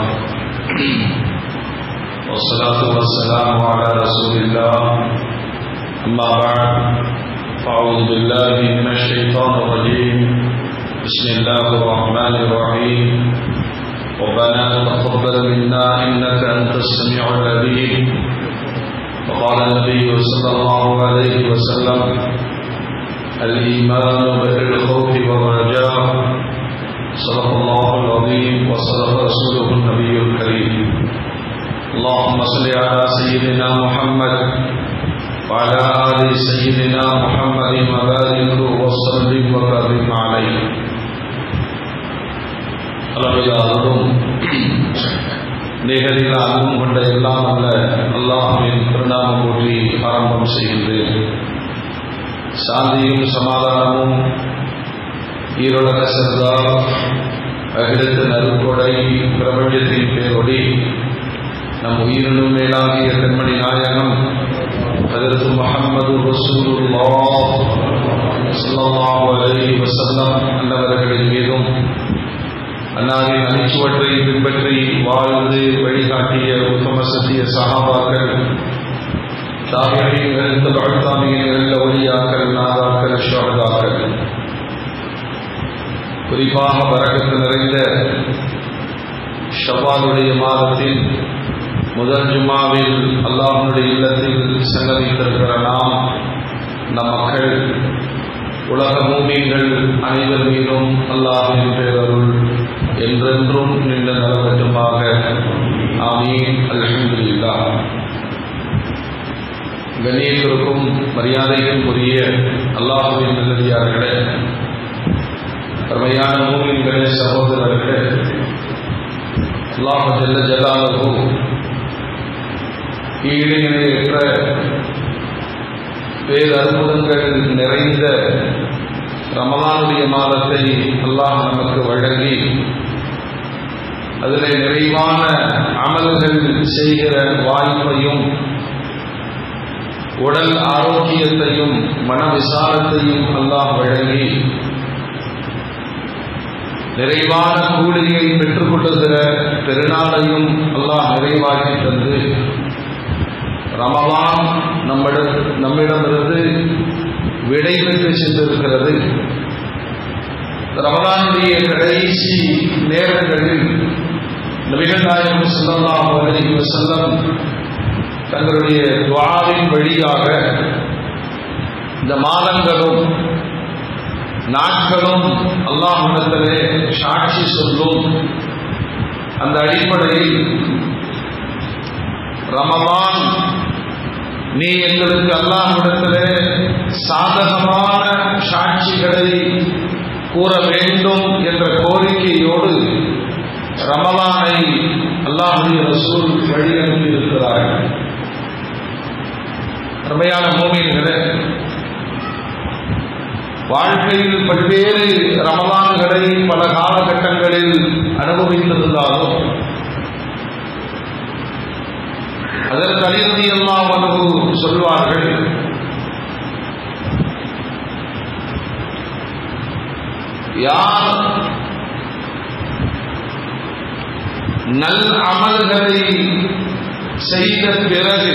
والصلاة والسلام على رسول الله أما بعد فأعوذ بالله من الشيطان الرجيم بسم الله الرحمن الرحيم ربنا تقبل منا إنك أنت السميع العليم وقال النبي صلى الله عليه وسلم الإيمان بدل الخوف والرجاء صدق الله العظيم وصدق رسوله النبي الكريم اللهم صل على سيدنا محمد وعلى آل سيدنا محمد وبارك وسلم وكرم عليه அளவில்லாததும் நிகரில் அன்பும் கொண்ட எல்லாம் அல்ல அல்லாஹுவின் திருநாமம் போற்றி ஆரம்பம் செய்கின்றேன் சாந்தியும் சமாதானமும் ஈரோட சர்தார் அகிலத்து நறுக்கொடை பிரபஞ்சத்தின் பேரொடி நம் உயிரினும் மேலாகிய கண்மணி நாயகம் அதற்கு முகமது ரசூலுல்லாஹ் ஸல்லல்லாஹு அலைஹி வஸல்லம் அன்னவர்களின் மீதும் அன்னாரின் அணிச்சுவற்றை பின்பற்றி வாழ்ந்து வழிகாட்டிய உத்தம சத்திய சகாபாக்கள் தாபியங்கள் தாமியங்கள் ஒளியாக்கள் நாதாக்கள் ஷோகதாக்கள் குறிப்பாக வரகத்து நிறைந்த ஷவாலுடைய மாதத்தில் முதல் ஜுமாவில் அல்லாஹனுடைய இல்லத்தில் சங்கமித்திருக்கிற நாம் நம் மக்கள் உலக மூமியங்கள் அனைவர் மீதும் அல்லாஹின் பேரருள் என்றென்றும் நின்ற நலவற்றமாக ஆமீன் அல்ஹம்துலில்லா கண்ணியத்திற்கும் மரியாதைக்கும் உரிய அல்லாஹுவின் நல்லடியார்களே அருமையான மூமியங்களே சகோதரர்களே அல்லாஹ் ஜல்ல ஜலாலகு ஈடுநிலையற்ற பேரற்புதங்கள் நிறைந்த ரமலானுடைய மாதத்தை அல்லாஹ் நமக்கு வழங்கி அதில் நிறைவான அமல்கள் செய்கிற வாய்ப்பையும் உடல் ஆரோக்கியத்தையும் மன விசாலத்தையும் அல்லாஹ் வழங்கி நிறைவான கூலியை பெற்றுக்கொள்ளுகிற பெருநாளையும் அல்லாஹ் நிறைவாக்கி தந்து ரமலான் நம்மிடம் நம்மிடமிருந்து விடை பெற்று சென்றிருக்கிறது ரமலானுடைய கடைசி நேரங்களில் நபிகள் நாயகம் சொல்லலாம் அலைஹி வஸல்லம் தங்களுடைய துவாவின் வழியாக இந்த மாதங்களும் நாட்களும் அல்லாஹிடத்திலே சாட்சி சொல்லும் அந்த அடிப்படையில் ரமலான் நீ எங்களுக்கு அல்லாஹிடத்திலே சாதகமான சாட்சிகளை கூற வேண்டும் என்ற கோரிக்கையோடு ரமலானை அல்லாஹுடைய ரசூல் வழி அனுப்பியிருக்கிறார்கள் அருமையான மூமியர்களே வாழ்க்கையில் பல்வேறு ரமலான்களை பல காலகட்டங்களில் அனுபவித்திருந்தாலும் அதற்கு அலிரதி எல்லாம் அனுபவ சொல்வார்கள் யார் நல் அமல்களை செய்த பிறகு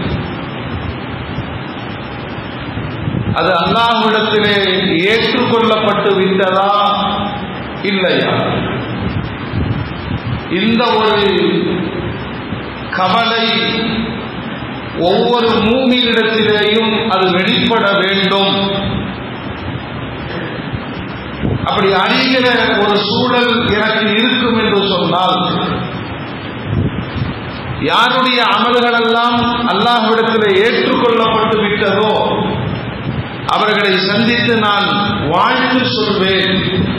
அது அல்லாஹ்விடத்திலே ஏற்றுக்கொள்ளப்பட்டு விட்டதா இல்லையா இந்த ஒரு கவலை ஒவ்வொரு மூமியிடத்திலேயும் அது வெளிப்பட வேண்டும் அப்படி அறிகிற ஒரு சூழல் எனக்கு இருக்கும் என்று சொன்னால் யாருடைய அமல்களெல்லாம் அல்லாஹ்விடத்தில் ஏற்றுக்கொள்ளப்பட்டு விட்டதோ அவர்களை சந்தித்து நான் வாழ்த்து சொல்வேன்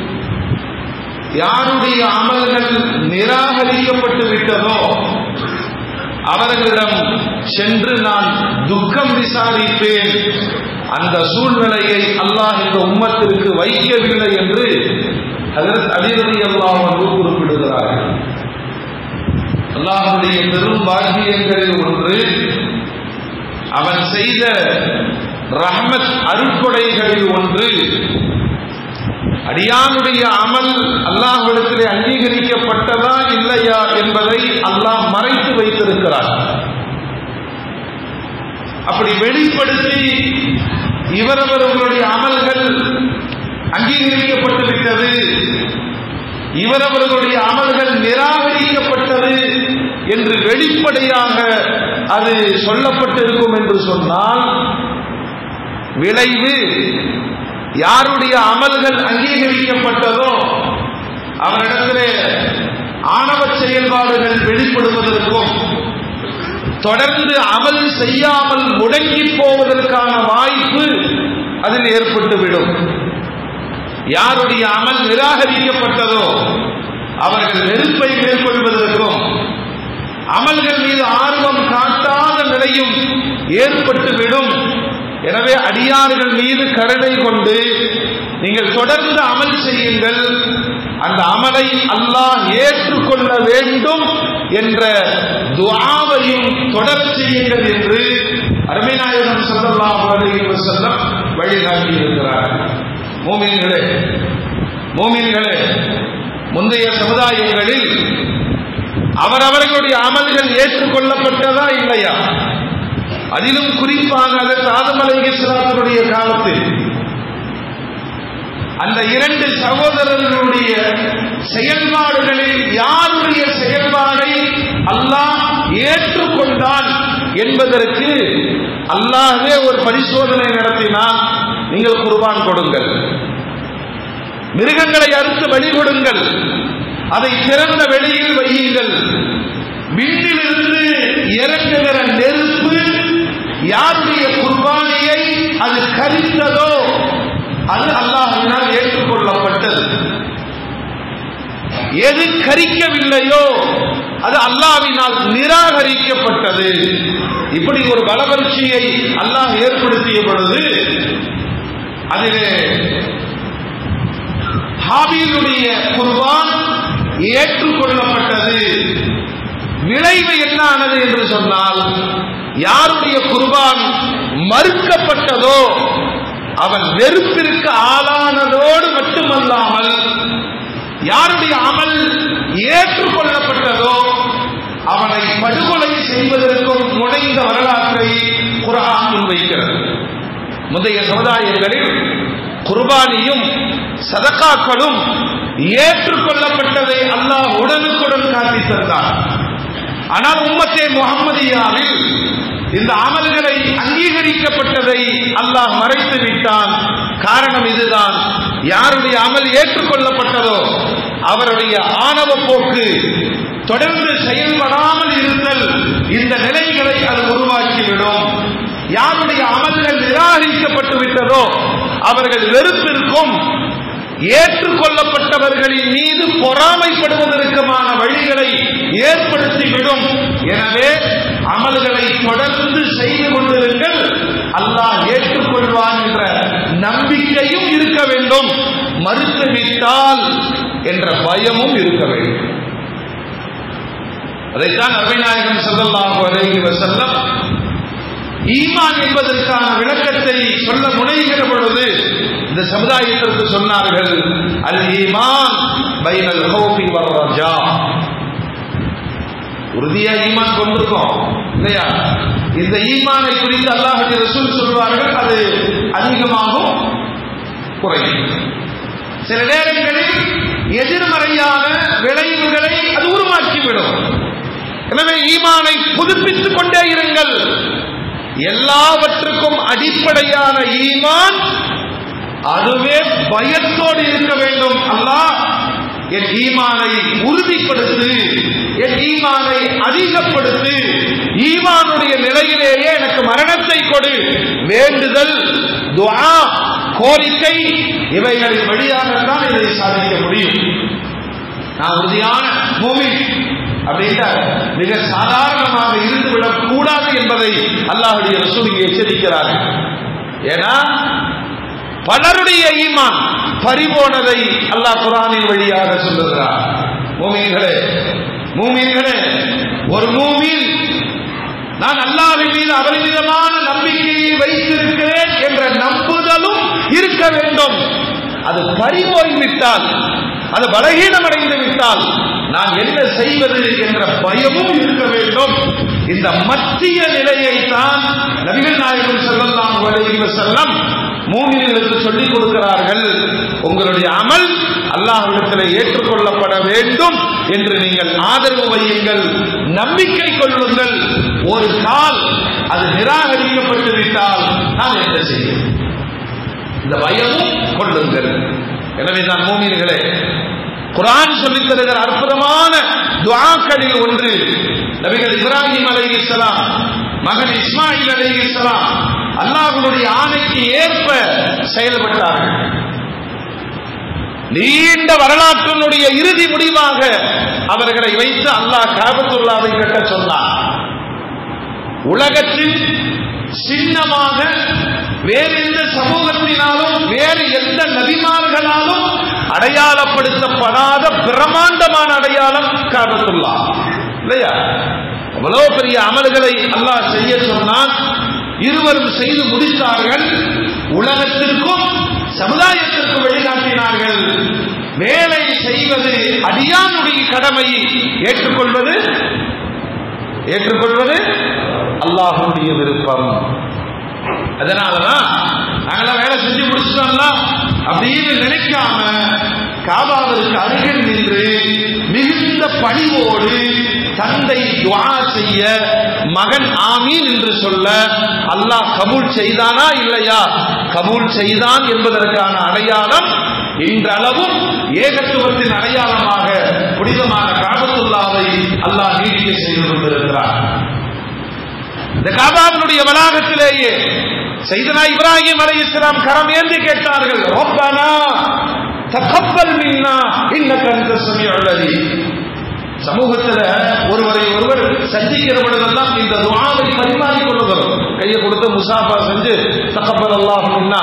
யாருடைய அமல்கள் நிராகரிக்கப்பட்டு விட்டதோ அவர்களிடம் சென்று நான் துக்கம் விசாரிப்பேன் அந்த சூழ்நிலையை அல்லாஹ் இந்த உம்மத்திற்கு வைக்கவில்லை என்று அதற்கு அதிரதி அல்லாஹ் வந்து குறிப்பிடுகிறார்கள் அல்லாஹுடைய பெரும் பாக்கியங்களில் ஒன்று அவன் செய்த ரஹமத் அருட்கொடைகளில் ஒன்று அடியானுடைய அமல் அல்லாஹ்விடத்திலே அங்கீகரிக்கப்பட்டதா இல்லையா என்பதை அல்லாஹ் மறைத்து வைத்திருக்கிறார் அப்படி வெளிப்படுத்தி இவரவர்களுடைய அமல்கள் அங்கீகரிக்கப்பட்டு விட்டது இவரவர்களுடைய அமல்கள் நிராகரிக்கப்பட்டது என்று வெளிப்படையாக அது சொல்லப்பட்டிருக்கும் என்று சொன்னால் விளைவு யாருடைய அமல்கள் அங்கீகரிக்கப்பட்டதோ அவரிடத்திலே ஆணவ செயல்பாடுகள் வெளிப்படுவதற்கும் தொடர்ந்து அமல் செய்யாமல் முடங்கி போவதற்கான வாய்ப்பு அதில் ஏற்பட்டுவிடும் யாருடைய அமல் நிராகரிக்கப்பட்டதோ அவர்கள் நெருப்பை மேற்கொள்வதற்கும் அமல்கள் மீது ஆர்வம் காட்டாத நிலையும் ஏற்பட்டுவிடும் எனவே அடியார்கள் மீது கருணை கொண்டு நீங்கள் தொடர்ந்து அமல் செய்யுங்கள் அந்த அமலை அல்லாஹ் ஏற்றுக்கொள்ள வேண்டும் என்ற துஆவையும் தொடர் செய்யுங்கள் என்று அருமைநாயகம் ஸல்லல்லாஹு அலைஹி வஸல்லம் வழிகாட்டி இருக்கிறார் மூமின்களே மூமின்களே முந்தைய சமுதாயங்களில் அவரவர்களுடைய அமல்கள் ஏற்றுக்கொள்ளப்பட்டதா இல்லையா அதிலும் குறிப்பாக அதற்கு ஆதம் அலைஹிஸ்ஸலாத்துடைய காலத்தில் அந்த இரண்டு சகோதரர்களுடைய செயல்பாடுகளில் யாருடைய செயல்பாடை அல்லாஹ் ஏற்றுக்கொண்டான் என்பதற்கு அல்லாஹ்வே ஒரு பரிசோதனை நடத்தினால் நீங்கள் குர்பான் கொடுங்கள் மிருகங்களை அறுத்து வழி கொடுங்கள் அதை திறந்த வெளியில் வையுங்கள் விண்ணிலிருந்து இறங்குகிற நெருப்பு யாருடைய குர்பானியை அது கரித்ததோ அது அல்லாஹினால் ஏற்றுக்கொள்ளப்பட்டது எது கரிக்கவில்லையோ அது அல்லாவினால் நிராகரிக்கப்பட்டது இப்படி ஒரு பலவர்ச்சியை அல்லாஹ் ஏற்படுத்திய பொழுது அதிலே ஹாபீலுடைய குர்பான் ஏற்றுக்கொள்ளப்பட்டது விளைவு என்ன ஆனது என்று சொன்னால் யாருடைய குர்பான் மறுக்கப்பட்டதோ அவன் வெறுப்பிற்கு ஆளானதோடு மட்டுமல்லாமல் யாருடைய அமல் ஏற்றுக்கொள்ளப்பட்டதோ அவனை படுகொலை செய்வதற்கும் முனைந்த வரலாற்றை குரான் முன்வைக்கிறது முந்தைய சமுதாயங்களில் குர்பானியும் சதக்காக்களும் ஏற்றுக்கொள்ளப்பட்டதை அல்லாஹ் உடனுக்குடன் காட்டி தந்தார் ஆனால் உம்மத்தே முகமதியாவில் இந்த அமல்களை அங்கீகரிக்கப்பட்டதை அல்லாஹ் மறைத்து விட்டான் காரணம் இதுதான் யாருடைய அமல் ஏற்றுக்கொள்ளப்பட்டதோ அவருடைய ஆணவ போக்கு தொடர்ந்து செயல்படாமல் இருத்தல் இந்த நிலைகளை அது உருவாக்கிவிடும் யாருடைய அமல்கள் நிராகரிக்கப்பட்டு விட்டதோ அவர்கள் வெறுப்பிற்கும் ஏற்றுக்கொள்ளப்பட்டவர்களின் மீது பொறாமைப்படுவதற்குமான வழிகளை ஏற்படுத்திவிடும் எனவே அமல்களை தொடர்ந்து செய்து கொண்டிருங்கள் அல்லாஹ் ஏற்றுக்கொள்வான் என்ற நம்பிக்கையும் இருக்க வேண்டும் மறுத்துவிட்டால் என்ற பயமும் இருக்க வேண்டும் அதைத்தான் அபிநாயகம் ஸல்லல்லாஹு அலைஹி வஸல்லம் ஈமான் என்பதற்கான விளக்கத்தை சொல்ல முனைகிற பொழுது இந்த சமுதாயத்திற்கு சொன்னார்கள் அல் ஈமான் பைனல் ஹௌஃபி வர் ரஜா உறுதியா ஈமான் கொண்டிருக்கோம் இல்லையா இந்த ஈமானை குறித்து அல்லாஹுடைய ரசூல் சொல்வார்கள் அது அதிகமாகும் குறையும் சில நேரங்களில் எதிர்மறையான விளைவுகளை அது உருவாக்கிவிடும் எனவே ஈமானை புதுப்பித்துக் கொண்டே இருங்கள் எல்லாவற்றுக்கும் அடிப்படையான ஈமான் அதுவே பயத்தோடு இருக்க வேண்டும் அல்லாஹ் என் ஈமானை உறுதிப்படுத்து என் ஈமானை அதிகப்படுத்து ஈமானுடைய நிலையிலேயே எனக்கு மரணத்தை கொடு வேண்டுதல் துஆ கோரிக்கை இவைகளின் வழியாகத்தான் இதை சாதிக்க முடியும் நான் உறுதியான மூமின் அப்படின்னா மிக சாதாரணமாக இருந்துவிடக் கூடாது என்பதை அல்லாஹுடைய ரசூல் எச்சரிக்கிறார்கள் ஏன்னா பலருடைய ஈமான் பறிபோனதை அல்லாஹ் குரானின் வழியாக சொல்லுகிறார் மூமீன்களே மூமீன்களே ஒரு மூமீன் நான் அல்லாஹ்வின் மீது அபரிமிதமான நம்பிக்கையை வைத்திருக்கிறேன் என்ற நம்புதலும் இருக்க வேண்டும் அது பறிபோய்விட்டால் அது பலகீனமடைந்து விட்டால் நான் என்ன செய்வது என்ற பயமும் இருக்க வேண்டும் இந்த மத்திய நிலையை தான் நபிகள் நாயகம் செல்லலாம் செல்லம் மூமின்களுக்கு சொல்லிக் கொடுக்கிறார்கள் உங்களுடைய அமல் அல்லாஹ்விடத்தில் ஏற்றுக்கொள்ளப்பட வேண்டும் என்று நீங்கள் ஆதரவு வையுங்கள் நம்பிக்கை கொள்ளுங்கள் ஒரு கால் அது நிராகரிக்கப்பட்டு விட்டால் நான் என்ன செய்யும் இந்த பயமும் கொள்ளுங்கள் எனவே நான் மூமியர்களே குரான் சொல்லித் தருகிற அற்புதமான துவாக்களில் ஒன்று நபிகள் இப்ராஹிம் அலை இஸ்லாம் மகன் இஸ்மாயில் அலை இஸ்லாம் அல்லாஹுடைய ஆணைக்கு ஏற்ப செயல்பட்டார்கள் நீண்ட வரலாற்றினுடைய இறுதி முடிவாக அவர்களை வைத்து அல்லாஹ் காபத்துல்லாவை கட்ட சொன்னார் உலகத்தில் சின்னமாக வேறு எந்த சமூகத்தினாலும் வேறு எந்த நபிமார்களாலும் அடையாளப்படுத்தப்படாத பிரமாண்டமான அடையாளம் காபத்துல்லா இல்லையா அவ்வளவு பெரிய அமல்களை அல்லாஹ் செய்ய சொன்னான் இருவரும் செய்து முடித்தார்கள் உலகத்திற்கும் சமுதாயத்திற்கும் வழிகாட்டினார்கள் வேலை செய்வது அடியானுடைய கடமையை ஏற்றுக்கொள்வது ஏற்றுக்கொள்வது அல்லாஹுடைய விருப்பம் அதனாலதான் நாங்களாம் வேலை செஞ்சு முடிச்சிட்டோம்ல அப்படின்னு நினைக்காம காபாவிற்கு அருகில் நின்று மிகுந்த பணிவோடு தந்தை துவா செய்ய மகன் ஆமீன் என்று சொல்ல அல்லாஹ் கபூல் செய்தானா இல்லையா கபூல் செய்தான் என்பதற்கான அடையாளம் இன்றளவும் ஏகத்துவத்தின் அடையாளமாக புனிதமான காபத்துல்லாவை அல்லாஹ் நீடிக்க செய்து கொண்டிருக்கிறார் இந்த காபாவினுடைய வளாகத்திலேயே செய்தனா இப்ராஹிம் அலை இஸ்லாம் கரம் ஏந்தி கேட்டார்கள் ரப்பனா தகப்பல் மின்னா இன்னக அந்த சமீஉல் அலீம் சமூகத்துல ஒருவரை ஒருவர் சந்திக்கிற பொழுதெல்லாம் இந்த துஆவை பரிமாறிக் கொள்ளுகிறோம் கையை கொடுத்து முசாஃபா செஞ்சு தகப்பல் அல்லாஹ் மின்னா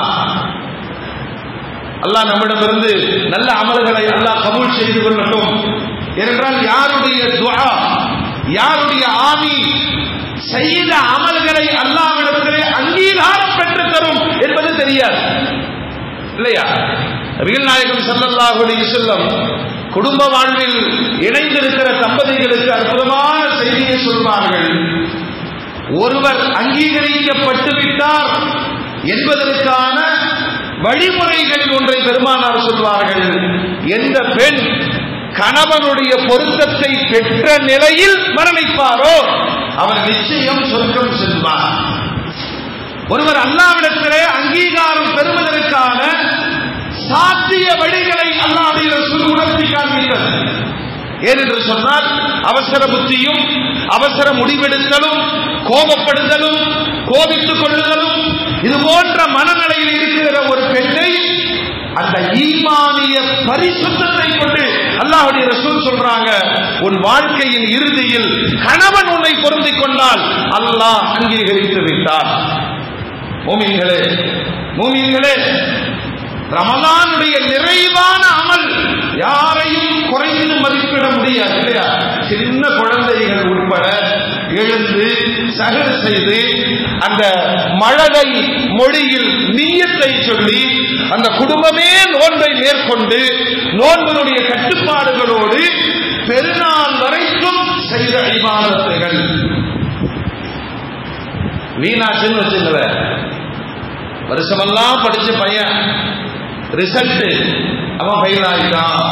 அல்லாஹ் நம்மிடமிருந்து நல்ல அமல்களை அல்லாஹ் கபூல் செய்து கொள்ளட்டும் ஏனென்றால் யாருடைய துஆ யாருடைய ஆமி செய்த அமல்களை அல்லாவிடத்திலே அங்கீகாரம் பெற்று தரும் என்பது தெரியாது இல்லையா நபிகள் நாயகம் ஸல்லல்லாஹு அலைஹி வஸல்லம் குடும்ப வாழ்வில் இணைந்திருக்கிற தம்பதிகளுக்கு அற்புதமான செய்தியை சொல்வார்கள் ஒருவர் அங்கீகரிக்கப்பட்டு விட்டார் என்பதற்கான வழிமுறைகளில் ஒன்றை பெருமானார் சொல்வார்கள் எந்த பெண் கணவனுடைய பொருத்தத்தை பெற்ற நிலையில் மரணிப்பாரோ அவர் நிச்சயம் சொர்க்கம் செல்வார் ஒருவர் அல்லாவிடத்திலே அங்கீகாரம் பெறுவதற்கான சாத்திய வழிகளை அல்லாவுடைய ரசூல் உணர்த்தி காண்பீர்கள் ஏனென்று சொன்னால் அவசர புத்தியும் அவசர முடிவெடுத்தலும் கோபப்படுதலும் கோபித்துக் கொள்ளுதலும் இது போன்ற மனநிலையில் இருக்கிற ஒரு பெண்ணை அந்த ஈமானிய பரிசுத்தத்தை கொண்டு அல்லாஹுடைய ரசூல் சொல்றாங்க உன் வாழ்க்கையின் இறுதியில் கணவன் உன்னை பொருந்திக் கொண்டால் அல்லாஹ் அங்கீகரித்து விட்டார் மூமின்களே மூமின்களே ரமலானுடைய நிறைவான அமல் யாரையும் குறைந்து மதிப்பிட முடியாது இல்லையா சின்ன குழந்தைகள் உட்பட எழுந்து சகர் செய்து அந்த மழலை மொழியில் நீயத்தை சொல்லி அந்த குடும்பமே நோன்பை மேற்கொண்டு நோன்பினுடைய கட்டுப்பாடுகளோடு பெருநாள் வரைக்கும் செய்த இபாதத்துகள் வீணாச்சுன்னு வச்சுங்கள வருஷமெல்லாம் படிச்ச பையன் ரிசல்ட் அவன் ஃபெயில் ஆகிட்டான்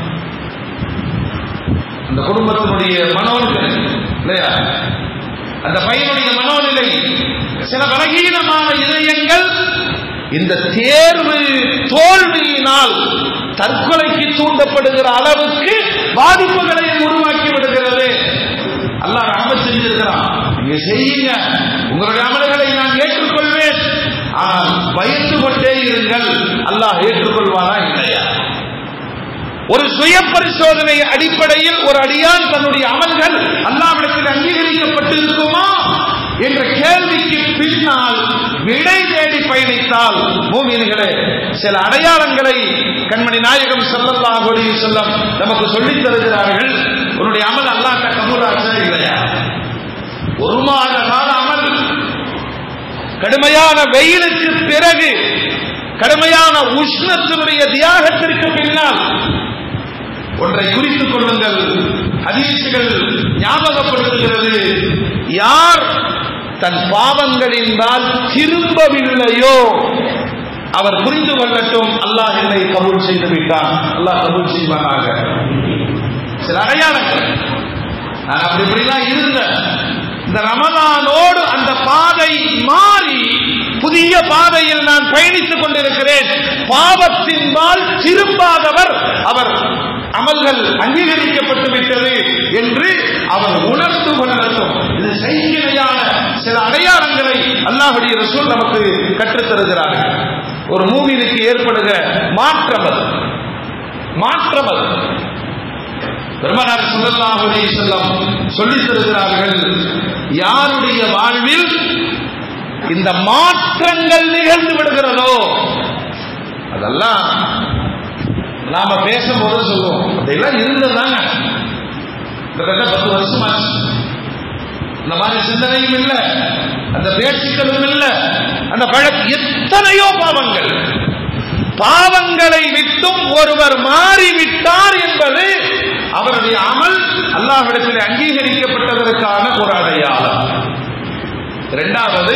அந்த குடும்பத்தினுடைய மனோநிலை இல்லையா அந்த பையனுடைய மனோநிலை சில பலகீனமான இதயங்கள் இந்த தேர்வு தோல்வியினால் தற்கொலைக்கு தூண்டப்படுகிற அளவுக்கு பாதிப்புகளை உருவாக்கி விடுகிறது அல்லாஹ் ரஹமத் செஞ்சிருக்கிறான் நீங்க செய்யுங்க உங்களுடைய அமல்களை நான் ஏற்றுக்கொள்வேன் ஆனால் பயந்து கொண்டே இருங்கள் அல்லாஹ் ஏற்றுக்கொள்வானா இல்லையா ஒரு சுய பரிசோதனை அடிப்படையில் ஒரு அடியான் தன்னுடைய அமல்கள் அல்லாவிடத்தில் அங்கீகரிக்கப்பட்டு இருக்குமா என்ற கேள்விக்கு பின்னால் விடை தேடி பயணித்தால் பூமியின்களே சில அடையாளங்களை கண்மணி நாயகம் ஸல்லல்லாஹு அலைஹி வஸல்லம் நமக்கு சொல்லித் தருகிறார்கள் உன்னுடைய அமல் அல்லாஹ் கபூலாச்சா இல்லையா ஒரு மாத கால அமல் கடுமையான வெயிலுக்கு பிறகு கடுமையான உஷ்ணத்தினுடைய தியாகத்திற்கு பின்னால் ஒன்றை குறித்துக் கொள்ளுங்கள் ஹதீசுகள் ஞாபகப்படுத்துகிறது யார் தன் பாவங்களின்பால் திரும்பவில்லையோ அவர் புரிந்து கொள்ளட்டும் அல்லாஹ் என்னை கபூல் செய்து விட்டான் அல்லாஹ் கபூல் செய்வானாக சில அடையாளங்கள் நான் அப்படி இப்படிலாம் இருந்தேன் இந்த ரமலானோடு அந்த பாதை மாறி புதிய பாதையில் நான் பயணித்துக் கொண்டிருக்கிறேன் பாவத்தின்பால் திரும்பாதவர் அவர் அமல்கள் அங்கீகரிக்கப்பட்டு விட்டது என்று அவர் உணர்ந்து கொள்ளட்டும் இது செய்கிறையான சில அடையாளங்களை அல்லாஹுடைய ரசூல் நமக்கு கற்றுத் தருகிறார்கள் ஒரு மூவினுக்கு ஏற்படுகிற மாற்றம் அது மாற்றம் அது பெருமனார் ஸல்லல்லாஹு அலைஹி வஸல்லம் சொல்லித் தருகிறார்கள் யாருடைய வாழ்வில் இந்த மாற்றங்கள் நிகழ்ந்து விடுகிறதோ அதெல்லாம் நாம பேசும்போது சொல்லுவோம் அதெல்லாம் இருந்ததுதாங்க கிட்டத்தட்ட பத்து வருஷமாச்சு இந்த மாதிரி சிந்தனையும் இல்ல அந்த பேச்சுக்களும் இல்ல அந்த பழக்க எத்தனையோ பாவங்கள் பாவங்களை விட்டும் ஒருவர் மாறிவிட்டார் என்பது அவருடைய அமல் அல்லாஹ்விடத்தில் அங்கீகரிக்கப்பட்டதற்கான ஒரு அடையாளம் இரண்டாவது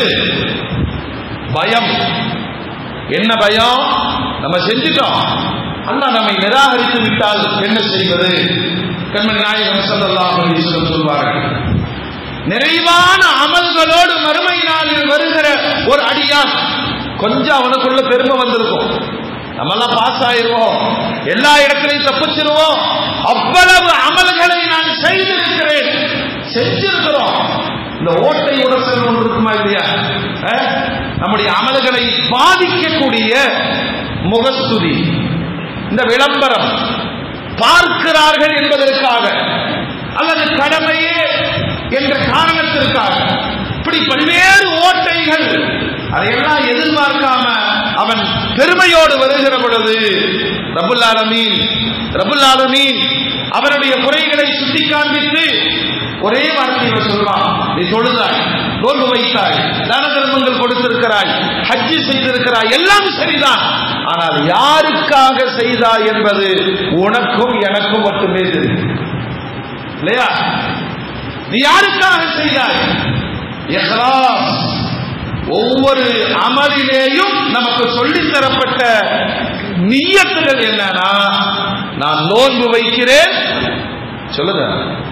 பயம் என்ன பயம் நம்ம செஞ்சிட்டோம் அல்லாஹ் நம்மை நிராகரித்து விட்டால் என்ன செய்வது கண்மணி நாயகம் ஸல்லல்லாஹு அலைஹி வஸல்லம் சொல்வார்கள் நிறைவான அமல்களோடு மறுமை நாளில் வருகிற ஒரு அடியான் கொஞ்சம் அவனுக்குள்ள பெருமை வந்திருக்கும் நம்மெல்லாம் பாஸ் ஆயிருவோம் எல்லா இடத்திலையும் தப்பிச்சிருவோம் அவ்வளவு அமல்களை நான் செய்திருக்கிறேன் செஞ்சிருக்கிறோம் இந்த ஓட்டை உடசல் ஒன்று இருக்குமா இல்லையா அஹ்? நம்முடைய அமல்களை பாதிக்கக்கூடிய முகஸ்துதி இந்த விளம்பரம் பார்க்கிறார்கள் என்பதற்காக அல்லது கடமையே என்ற காரணத்திற்காக இப்படி பல்வேறு ஓட்டைகள் அதையெல்லாம் எதிர்பார்க்காம அவன் பெருமையோடு வருகிற பொழுது ரபுல் ஆலமீன் ரபுல் ஆலமீன் அவருடைய குறைகளை சுட்டி காண்பித்து ஒரே வார்த்தையில் சொல்வான் நீ தொழுதாய் நோன்பு வைத்தாய் தான தர்மங்கள் கொடுத்திருக்கிறாய் ஹஜ்ஜி செய்திருக்கிறாய் எல்லாம் சரிதான் ஆனால் யாருக்காக செய்தாய் என்பது உனக்கும் எனக்கும் மட்டுமே தெரியும் இல்லையா நீ யாருக்காக செய்தாய் இஹ்லாஸ் ஒவ்வொரு அமலிலேயும் நமக்கு சொல்லித் தரப்பட்ட நியத்துகள் என்னன்னா நான் நோன்பு வைக்கிறேன் சொல்லுங்க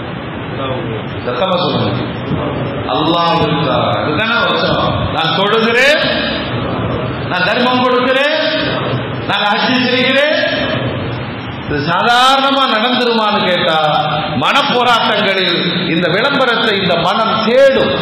சத்தமா சொல்லுங்க அல்லாஹ் இதுதானே வசனம் நான் தொழுகிறேன் நான் தர்மம் கொடுக்கிறேன் நான் ஹஜ்ஜி செய்கிறேன் இது சாதாரணமா நடந்துருமான்னு கேட்டா மனப்போராட்டங்களில் இந்த விளம்பரத்தை இந்த மனம் தேடும்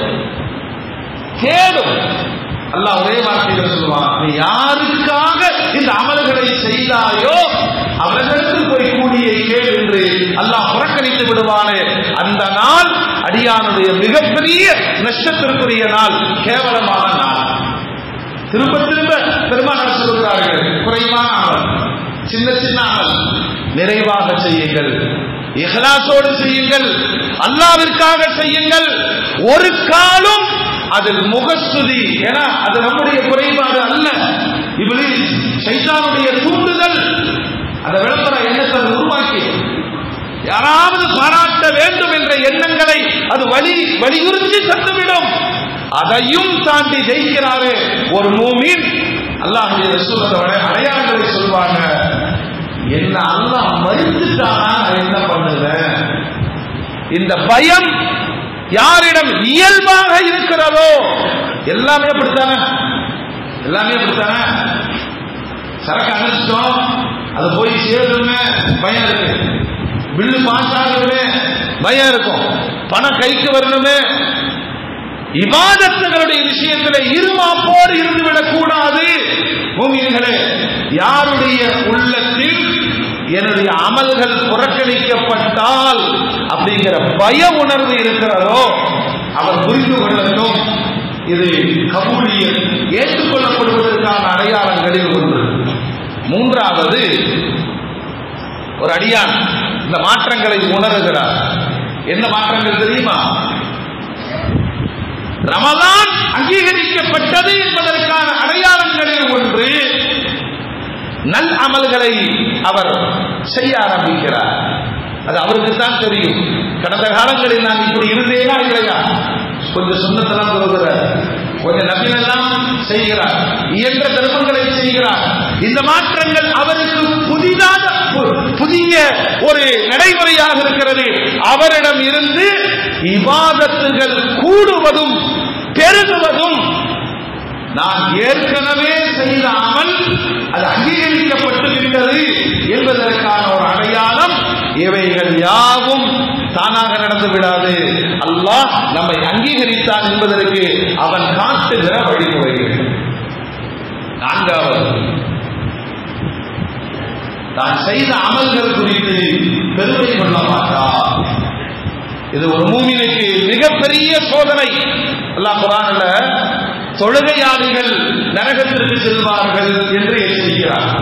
தேடும் அல்லாஹ் ஒரே வார்த்தையில் சொல்லுவான் நீ யாருக்காக இந்த அமல்களை செய்தாயோ அவர்களுக்கு போய் கூலியை கேள் என்று அல்லாஹ் புறக்கணித்து விடுவானே அந்த நாள் அடியானுடைய மிகப்பெரிய நஷ்டத்திற்குரிய நாள் கேவலமான நாள் திரும்ப திரும்ப பெருமானார் சொல்கிறார்கள் குறைவான அமல் சின்ன சின்ன அமல் நிறைவாக செய்யுங்கள் இஹ்லாசோடு செய்யுங்கள் அல்லாவிற்காக செய்யுங்கள் ஒரு காலம் அதில் முகஸ்துதி ஏன்னா அது நம்முடைய குறைபாடு அல்ல இப்படி சைத்தானுடைய தூண்டுதல் அந்த விளம்பர எண்ணத்தை அது உருவாக்கி யாராவது பாராட்ட வேண்டும் என்ற எண்ணங்களை அது வலி வலியுறுத்தி தந்துவிடும் அதையும் தாண்டி ஜெயிக்கிறாரு ஒரு மூமின் அல்லாஹுடைய ரசூல் அந்த அடையாளங்களை சொல்வாங்க என்ன அல்லாஹ் மறுத்துட்டானா நான் என்ன பண்ணுவேன் இந்த பயம் யாரிடம் இயல்பாக இருக்கிறதோ எல்லாமே அப்படித்தானே எல்லாமே அப்படித்தானே சரக்கு அனுப்பிச்சிட்டோம் அது போய் சேருமே பயம் இருக்கு பில்லு பாஸ் ஆகணுமே பயம் இருக்கும் பணம் கைக்கு வரணுமே இபாதத்துகளுடைய விஷயத்தில் இருமாப்போடு இருந்துவிடக் கூடாது பூமியிலே யாருடைய உள்ளத்தில் என்னுடைய அமல்கள் புறக்கணிக்கப்பட்டால் அப்படிங்கிற பய உணர்வு இருக்கிறதோ அவர் புரிந்து கொள்ளட்டும் இது கபூலியல் ஏற்றுக்கொள்ளப்படுவதற்கான அடையாளங்களில் ஒன்று மூன்றாவது ஒரு அடியான் இந்த மாற்றங்களை உணர்கிறார் என்ன மாற்றங்கள் தெரியுமா ரமலான் அங்கீகரிக்கப்பட்டது என்பதற்கான அடையாளங்களில் ஒன்று நல் அமல்களை அவர் செய்ய ஆரம்பிக்கிறார் அது அவருக்கு தான் தெரியும் கடந்த காலங்களில் நான் இப்படி இருந்தேனா இல்லையா கொஞ்சம் சொன்னதெல்லாம் சொல்கிறார் கொஞ்சம் நபினெல்லாம் செய்கிறார் இயன்ற தர்மங்களை செய்கிறார் இந்த மாற்றங்கள் அவருக்கு புதிதாக பு- புதிய ஒரு நடைமுறையாக இருக்கிறது அவரிடம் இருந்து இபாதத்துகள் கூடுவதும் பெருகுவதும் நான் ஏற்கனவே செய்த அமல் அது அங்கீகரிக்கப்பட்டு விட்டது என்பதற்கான ஒரு அடையாளம் இவைகள் யாவும் தானாக நடந்து விடாது அல்லாஹ் நம்மை அங்கீகரித்தான் என்பதற்கு அவன் காட்டுகிற வழிமுறைகள் நான்காவது தான் செய்த அமல்கள் குறித்து பெருமை கொள்ள மாட்டார் இது ஒரு மூமினுக்கு மிகப்பெரிய சோதனை அல்லாஹ் குரான்ல தொழுகையாளிகள் நரகத்திற்கு செல்வார்கள் என்று எச்சரிக்கிறார்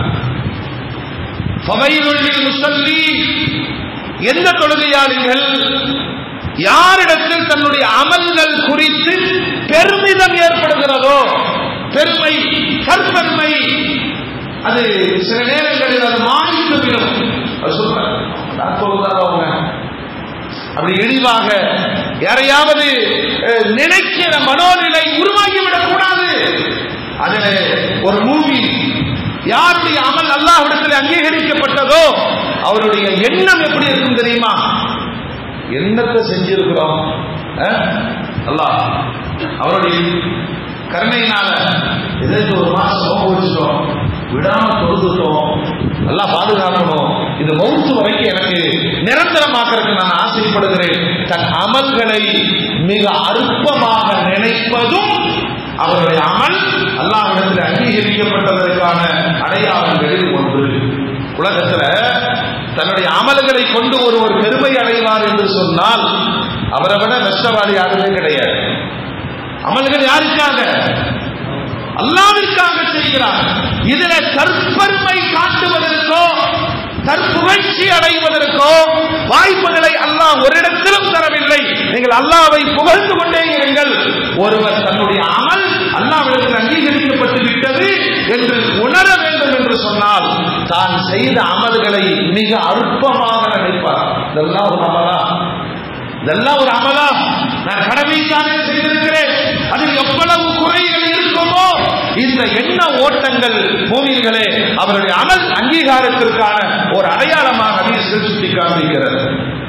ஃபவைலுல் முசல்லி எந்த தொழுகையாளிகள் யாரிடத்தில் தன்னுடைய அமல்கள் குறித்து பெருமிதம் ஏற்படுகிறதோ பெருமை கற்பெருமை அது சில நேரங்களில் அது மாறித்து விடும் அது சொல்றாங்க நான் தொழுதாரோ அவங்க அப்படி இழிவாக யாரையாவது அஹ், நினைக்கிற மனோநிலை உருவாகிவிடக் கூடாது அதில் ஒரு மூவி யாருடைய அமல் அல்லாஹ்விடத்தில் அங்கீகரிக்கப்பட்டதோ அவருடைய எண்ணம் எப்படி இருக்கும் தெரியுமா என்னத்தை செஞ்சிருக்கிறோம் அஹ்? அல்லாஹ் அவருடைய கருணையினால எதற்கு ஒரு மாசம் நோம்பு வச்சுட்டோம் விடாம தொழுதுட்டோம் நல்லா பாதுகாக்கணும் இந்த மௌத்து வரைக்கும் எனக்கு நிரந்தரமாக்கிறதுக்கு நான் ஆசைப்படுகிறேன் தன் அமல்களை மிக அற்பமாக நினைப்பதும் அவருடைய அமல் அல்லாஹ்விடத்தில் அங்கீகரிக்கப்பட்டதற்கான அடையாளங்களில் ஒன்று உலகத்துல தன்னுடைய அமல்களை கொண்டு ஒருவர் பெருமை அடைவார் என்று சொன்னால் அவரை விட நஷ்டவாதி யாருமே கிடையாது அமல்கள் யாருக்காக அல்லாவிற்காக செய்கிறார் இதுல தற்பெருமை காட்டுவதற்கோ தற்புகழ்ச்சி அடைவதற்கோ வாய்ப்புகளை அல்லாஹ் ஒரு இடத்திலும் தரவில்லை நீங்கள் அல்லாவை புகழ்ந்து கொண்டே இருங்கள் ஒருவர் தன்னுடைய அமல் அல்லாவிடத்தில் அங்கீகரிக்கப்பட்டு விட்டது என்று உணர வேண்டும் என்று சொன்னால் தான் செய்த அமல்களை மிக அற்பமாக நினைப்பார் இதெல்லாம் ஒரு அமலா இதெல்லாம் ஒரு அமலா நான் கடமைக்காக செய்திருக்கிறேன் அதில் எவ்வளவு குறைகள் இருக்குமோ இந்த எண்ண ஓட்டங்கள் மூமியர்களே அவருடைய அமல் அங்கீகாரத்திற்கான ஒரு அடையாளமாக ஹதீஸ்கள் சுட்டி காண்பிக்கிறது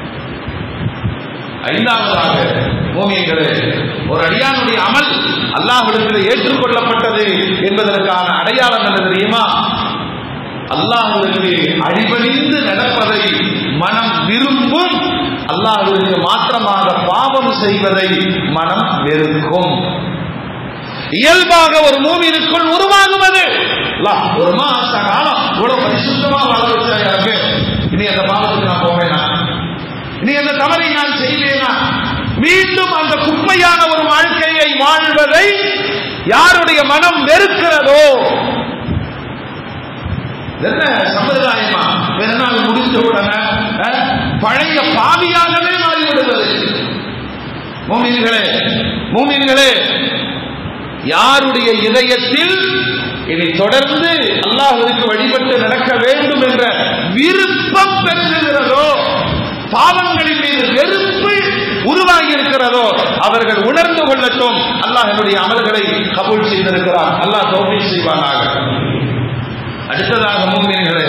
ஐந்தாவதாக மூமியங்களே ஒரு அடியானுடைய அமல் அல்லாஹ்விடத்தில் ஏற்றுக்கொள்ளப்பட்டது என்பதற்கான அடையாளம் என்ன தெரியுமா அல்லாஹ்விற்கு அடிபணிந்து நடப்பதை மனம் விரும்பும் அல்லாஹ்விற்கு மாற்றமாக பாவம் செய்வதை மனம் வெறுக்கும் இயல்பாக ஒரு மூமியிற்குள் உருவாகுவது அல்லாஹ், ஒரு மாச காலம் இவ்வளவு பரிசுத்தமா வாழ வச்சா எனக்கு இனி அந்த பாவத்துக்கு நான் போவேனா இனி அந்த தவறை நான் செய்வேனா மீண்டும் அந்த குப்பையான ஒரு வாழ்க்கையை வாழ்வதை யாருடைய மனம் வெறுக்கிறதோ என்ன சம்பிரதாயமா பிறநாள் முடிந்த உடனே அஹ், பழைய பாவியாகவே மாறிவிடுகிறது மூமின்களே மூமின்களே யாருடைய இதயத்தில் இனி தொடர்ந்து அல்லாஹ்விற்கு வழிபட்டு நடக்க வேண்டும் என்ற விருப்பம் பெருகுகிறதோ பாவங்களின் மீது வெறுப்பு உருவாகி இருக்கிறதோ அவர்கள் உணர்ந்து கொள்ளட்டும் அல்லாஹ் என்னுடைய அமல்களை கபூல் செய்திருக்கிறார் அல்லாஹ் தோல்வி செய்வானாக அடுத்ததாக மூமின்களே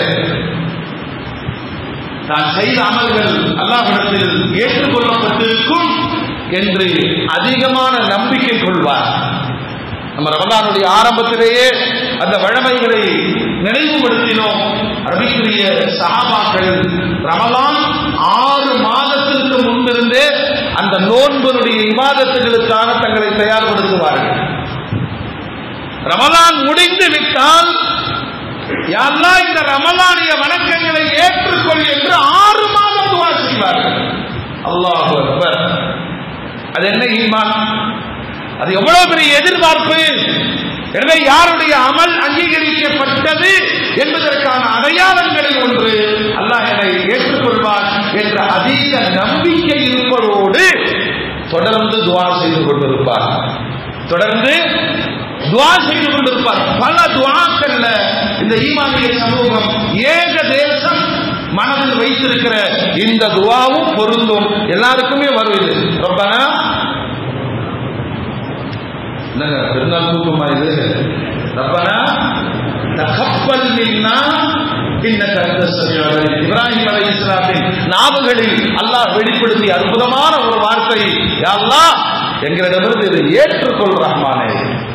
தான் செய்த அமல்கள் அல்லாஹ்விடத்தில் ஏற்றுக்கொள்ளப்பட்டிருக்கும் என்று அதிகமான நம்பிக்கை கொள்வார் நம்ம ரமலானுடைய ஆரம்பத்திலேயே அந்த வழமைகளை நினைவுபடுத்தினோம் அரபிக்குரிய சஹாபாக்கள் ரமலான் ஆறு மாதத்திற்கு முன்பிருந்தே அந்த நோன்பனுடைய இமாதத்துகளுக்கான தங்களை தயார்படுத்துவார்கள் ரமலான் முடிந்து விட்டால் யாரெல்லாம் இந்த ரமலானிய வணக்கங்களை ஏற்றுக்கொள் என்று ஆறு மாதம் துவா செய்வார்கள் அல்லாஹ் அக்பர் அது என்ன ஈமான் அது எவ்வளவு பெரிய எதிர்பார்ப்பு எனவே யாருடைய அமல் அங்கீகரிக்கப்பட்டது என்பதற்கான அடையாளங்களில் ஒன்று அல்லாஹ் என்னை ஏற்றுக்கொள்வார் என்ற அதீத நம்பிக்கை இருப்பதோடு தொடர்ந்து துவா செய்து கொண்டிருப்பார் தொடர்ந்து துவா செய்து கொண்டிருப்பார் பல துவாக்கள்ல இந்த ஈமானிய சமூகம் ஏக தேசம் மனதில் வைத்திருக்கிற இந்த துவாவும் பொருந்தும் எல்லாருக்குமே வரும் இது ரப்பனா என்னங்க பெருநாள் தூக்கமா இது ரப்பனா தகப்பல் மின்னா இன்னக அன்த ஸமீஉல் அலீம். இப்ராஹிம் அலைஹிஸ்ஸலாத்தின் நாவுகளில் அல்லாஹ் வெளிப்படுத்திய அற்புதமான ஒரு வார்த்தை யா அல்லாஹ் எங்களிடமிருந்து இதை ஏற்றுக்கொள் ரஹ்மானே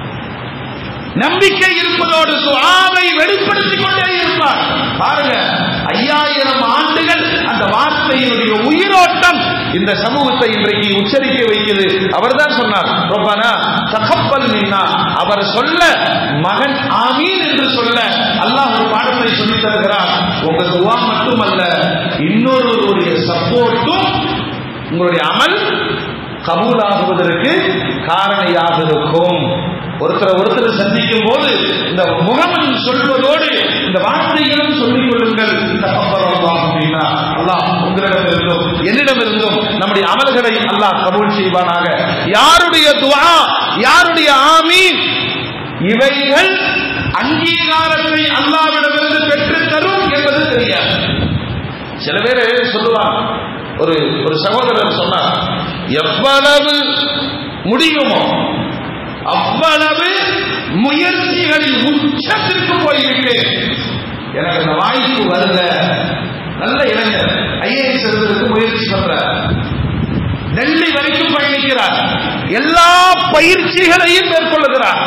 நம்பிக்கை இருப்பதோடு துஆவை வெளிப்படுத்திக் கொண்டே இருப்பார் பாருங்க ஐயாயிரம் ஆண்டுகள் அந்த வார்த்தையினுடைய உயிரோட்டம் இந்த சமூகத்தை இன்றைக்கு உச்சரிக்க வைக்கிறது அவர்தான் சொன்னார் ரப்பனா தகப்பல் மின்னா அவர் சொல்ல மகன் ஆமீன் என்று சொல்ல அல்லாஹ் ஒரு பாடத்தை சொல்லித் தருகிறார் உங்க துவா மட்டுமல்ல இன்னொருவருடைய சப்போர்ட்டும் உங்களுடைய அமல் கபூலாகுவதற்கு காரணியாக இருக்கும் ஒருத்தரை ஒருத்தர் சந்திக்கும் போது இந்த முகமன் சொல்வதோடு இந்த வார்த்தைகளும் சொல்லிக் கொள்ளுங்கள் தகப்பரல்லாஹ் அப்படின்னா அல்லாஹ் உங்களிடம் இருந்தும் என்னிடம் இருந்தும் நம்முடைய அமல்களை அல்லாஹ் கபூல் செய்வானாக யாருடைய துஆ யாருடைய ஆமீன் இவைகள் அங்கீகாரத்தை அல்லாவிடமிருந்து பெற்று தரும் என்பது தெரியாது சில பேர் சொல்லுவாங்க ஒரு ஒரு சகோதரர் சொன்னார் எவ்வளவு முடியுமோ அவ்வளவு முயற்சிகளின் உச்சத்திற்கு போயிருக்கேன் எனக்கு அந்த வாய்ப்பு வரல நல்ல இளைஞர் ஐஏஎஸ் எழுதுறதுக்கு முயற்சி பண்றார் டெல்லி வரைக்கும் பயணிக்கிறார் எல்லா பயிற்சிகளையும் மேற்கொள்ளுகிறார்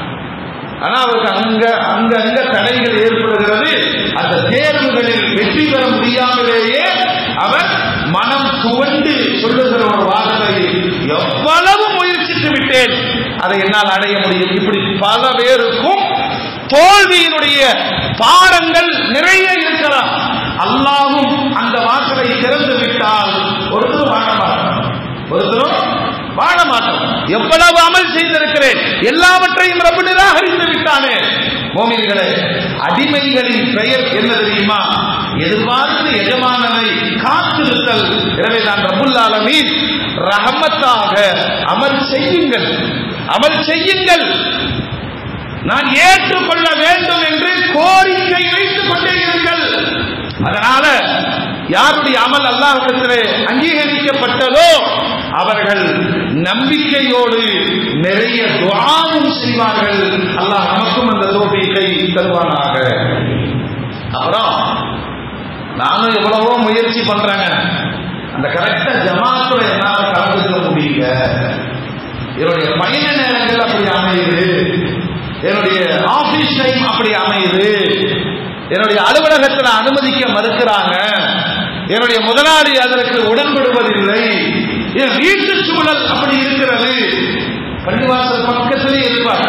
ஆனா அவருக்கு அங்க அங்க அங்க தடைகள் ஏற்படுகிறது அந்த தேர்வுகளில் வெற்றி பெற முடியாமலேயே அவர் மனம் துவண்டு சொல்லுகிற ஒரு வார்த்தை எவ்வளவு முயற்சித்து விட்டேன் அதை என்னால் அடைய முடியும் இப்படி பல பேருக்கும் தோல்வியினுடைய பாடங்கள் நிறைய இருக்கலாம் அல்லாவும் அந்த வாசலை திறந்து விட்டால் ஒருத்தரும் வாழ மாட்டார் ஒருத்தரும் வாழ மாட்டோம் எவ்வளவு அமல் செய்திருக்கிறேன் எல்லாவற்றையும் ரப்பு நிராகரித்து விட்டானே மோமின்களே அடிமைகளின் பெயர் என்ன தெரியுமா எதிர்பார்த்து எஜமானனை காத்திருத்தல் எனவே நான் ரபுல் ஆலமீன் ரஹமத்தாக அமல் செய்யுங்கள் அமல் செய்யுங்கள் நான் ஏற்றுக்கொள்ள வேண்டும் என்று கோரிக்கை வைத்துக் கொண்டே இருங்கள் அதனால யாருடைய அமல் அல்லாஹ்விடத்திலே அங்கீகரிக்கப்பட்டதோ அவர்கள் நம்பிக்கையோடு நிறைய துஆவும் செய்வார்கள் அல்லாஹ் நமக்கும் அந்த தோப்பிக்கை தருவானாக அப்புறம் நானும் எவ்வளவோ முயற்சி பண்றேங்க அந்த கரெக்டா ஜமாத்துல என்னால கலந்துக்க முடியல என்னுடைய பயண நேரங்கள் அப்படி அமையுது என்னுடைய ஆபீஸ் டைம் அப்படி அமையுது என்னுடைய அலுவலகத்தில் அனுமதிக்க மறுக்கிறாங்க என்னுடைய முதலாளி அதற்கு உடன்படுவதில்லை என் வீட்டு சூழல் அப்படி இருக்கிறது பள்ளிவாசல் பக்கத்திலே இருப்பார்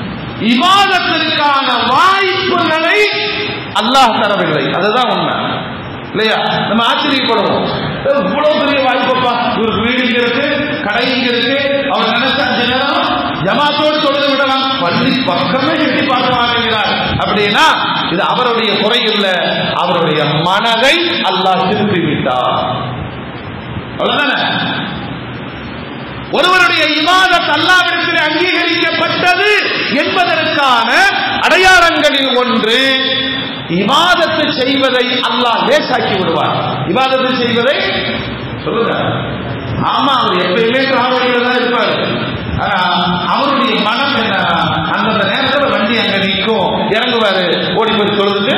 இவாதத்திற்கான வாய்ப்புகளை அல்லாஹ் தரவில்லை அதுதான் உண்மை இல்லையா நம்ம ஆச்சரியப்படுவோம் இவ்வளவு பெரிய வாய்ப்பப்பா இவருக்கு வீடு இங்க இருக்கு கடை இங்க இருக்கு அவர் நினைச்சா அஞ்சு நேரம் ஜமாத்தோடு தொழுது விடலாம் பள்ளி பக்கமே எட்டி பார்க்க மாட்டேங்கிறார் அப்படின்னா இது அவருடைய குறை இல்ல அவருடைய மனதை அல்லாஹ் திருப்பி விட்டார் அவ்வளவுதானே ஒருவருடைய இமாதத் அல்லாவிடத்தில் அங்கீகரிக்கப்பட்டது என்பதற்கான அடையாளங்களில் ஒன்று இவாதத்தை செய்வதை அல்லாஹ் லேசாக்கி விடுவார் இவாதத்தை செய்வதை சொல்லுங்க ஆமா அவர் எப்பயுமே டிராவலில் தான் இருப்பார் ஆனா அவருடைய மனம் என்ன அந்தந்த நேரத்தில் வண்டி அங்க நிற்கும் இறங்குவாரு ஓடி போய் தொழுதுட்டு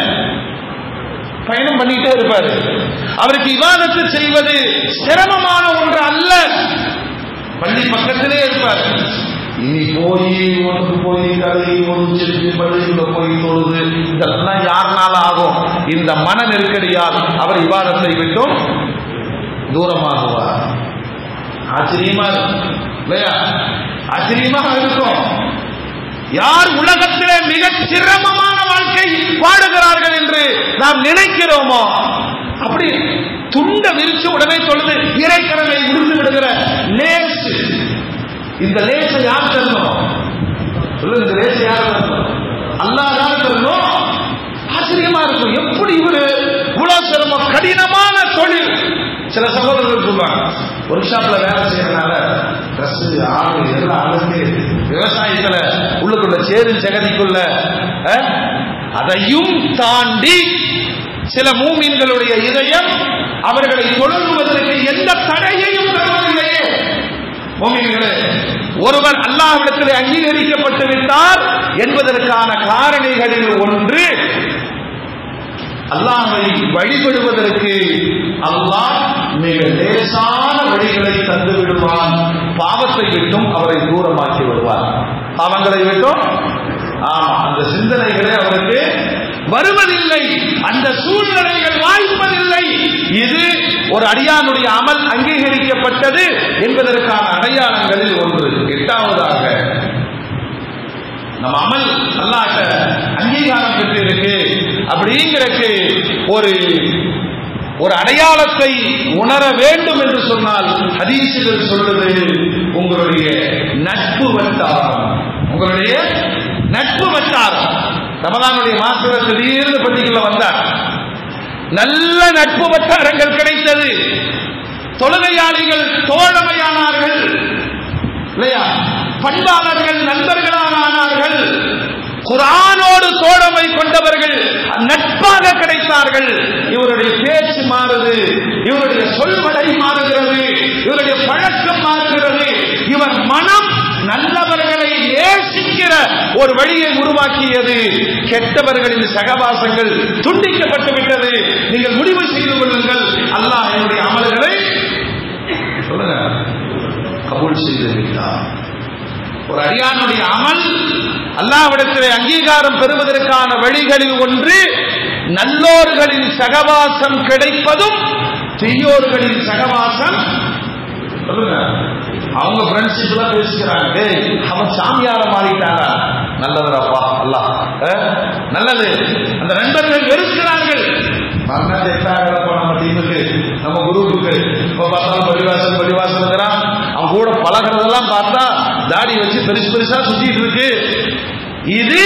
பயணம் பண்ணிட்டே இருப்பாரு அவருக்கு இவாதத்தை செய்வது சிரமமான ஒன்று அல்ல பள்ளி பக்கத்திலே இருப்பார் இனி போய் ஒன்று போய் கதை ஒன்று செஞ்சு பள்ளிக்குள்ள போய் தொழுது இதெல்லாம் யாருனால ஆகும் இந்த மன நெருக்கடியால் அவர் விவாதத்தை விட்டும் தூரமாகுவார் ஆச்சரியமா இருக்கும் இல்லையா ஆச்சரியமாக இருக்கும் யார் உலகத்திலே மிக சிரமமான வாழ்க்கை வாடுகிறார்கள் என்று நாம் நினைக்கிறோமோ அப்படி துண்ட விரிச்சு உடனே தொழுது இறைக்கடலை முடிந்து விடுகிற லேசு இந்த லேசை யார் தரணும் சொல்லுங்க இந்த லேசை யார் தரணும் அல்லாஹ் யார் தரணும் ஆச்சரியமா இருக்கும் எப்படி இவரு இவ்வளவு சிரமம் கடினமான தொழில் சில சகோதரர்கள் சொல்லுவாங்க ஒர்க் ஷாப்ல வேலை செய்யறதுனால ட்ரெஸ் ஆடு எல்லாம் அழகு விவசாயத்துல உள்ளுக்குள்ள சேரு ஜெகதிக்குள்ள அஹ், அதையும் தாண்டி சில மூமின்களுடைய இதயம் அவர்களை தொழுகுவதற்கு எந்த தடையையும் தருவதில்லையே மூமின்களே ஒருவர் அல்லாஹ்விடத்திலே அங்கீகரிக்கப்பட்டு விட்டார் என்பதற்கான காரணிகளில் ஒன்று அல்லாஹை வழிபடுவதற்கு அல்லாஹ் மிக லேசான வழிகளை தந்து விடுவான் பாவத்தை விட்டும் அவரை தூரமாக்கி விடுவார் பாவங்களை விட்டும் ஆமா அந்த சிந்தனைகளே அவருக்கு வருவதில்லை அந்த சூழ்நிலைகள் வாய்ப்பதில்லை இது ஒரு அடியானுடைய அமல் அங்கீகரிக்கப்பட்டது என்பதற்கான அடையாளங்களில் ஒன்று எட்டாவதாக நம்ம அமல் அல்லாட்ட அங்கீகாரம் பெற்று இருக்கு அப்படிங்கிறக்கு ஒரு ஒரு அடையாளத்தை உணர வேண்டும் என்று சொன்னால் ஹதீசுகள் சொல்றது உங்களுடைய நட்பு வட்டாரம் உங்களுடைய நட்பு வட்டாரம் ரமதானுடைய மாசத்துல திடீர்னு பள்ளிக்குள்ள வந்தார் நல்ல நட்பு வட்டாரங்கள் கிடைத்தது தொழுகையாளிகள் தோழமையானார்கள் இல்லையா பண்பாளர்கள் நண்பர்களானார்கள் குரானோடு தோழமை கொண்டவர்கள் நட்பாக கிடைத்தார்கள் இவருடைய பேச்சு மாறுது இவருடைய சொல்வடை மாறுகிறது இவருடைய பழக்கம் மாறுகிறது இவர் மனம் நல்லவர்களை நேசிக்கிற ஒரு வழியை உருவாக்கியது கெட்டவர்களின் சகவாசங்கள் துண்டிக்கப்பட்டு விட்டது நீங்கள் முடிவு செய்து கொள்ளுங்கள் அல்லாஹ் என்னுடைய அமல்களை சொல்லுங்க கபூல் செய்து விட்டார் ஒரு அடியானுடைய அமல் அல்லாவிடத்திலே அங்கீகாரம் பெறுவதற்கான வழிகளில் ஒன்று நல்லோர்களின் சகவாசம் கிடைப்பதும் தீயோர்களின் சகவாசம் சொல்லுங்க அவங்க ஃப்ரெண்ட்ஷிப்ல பேசிக்கிறாங்க டேய் அவன் சாமியார மாறிட்டாங்க நல்லதுடப்பா அல்லாஹ் அஹ், நல்லது அந்த நண்பர்கள் வெறுக்கிறார்கள் மரணத்தை எட்டாகிறப்ப நம்ம டீமுக்கு நம்ம குரூப்புக்கு இப்ப பார்த்தாலும் பள்ளிவாசல் பள்ளிவாசல்ங்கிறான் அவன் கூட பழகிறதெல்லாம் பார்த்தா தாடி வச்சு பெருசு பெருசா சுத்திட்டு இருக்கு இது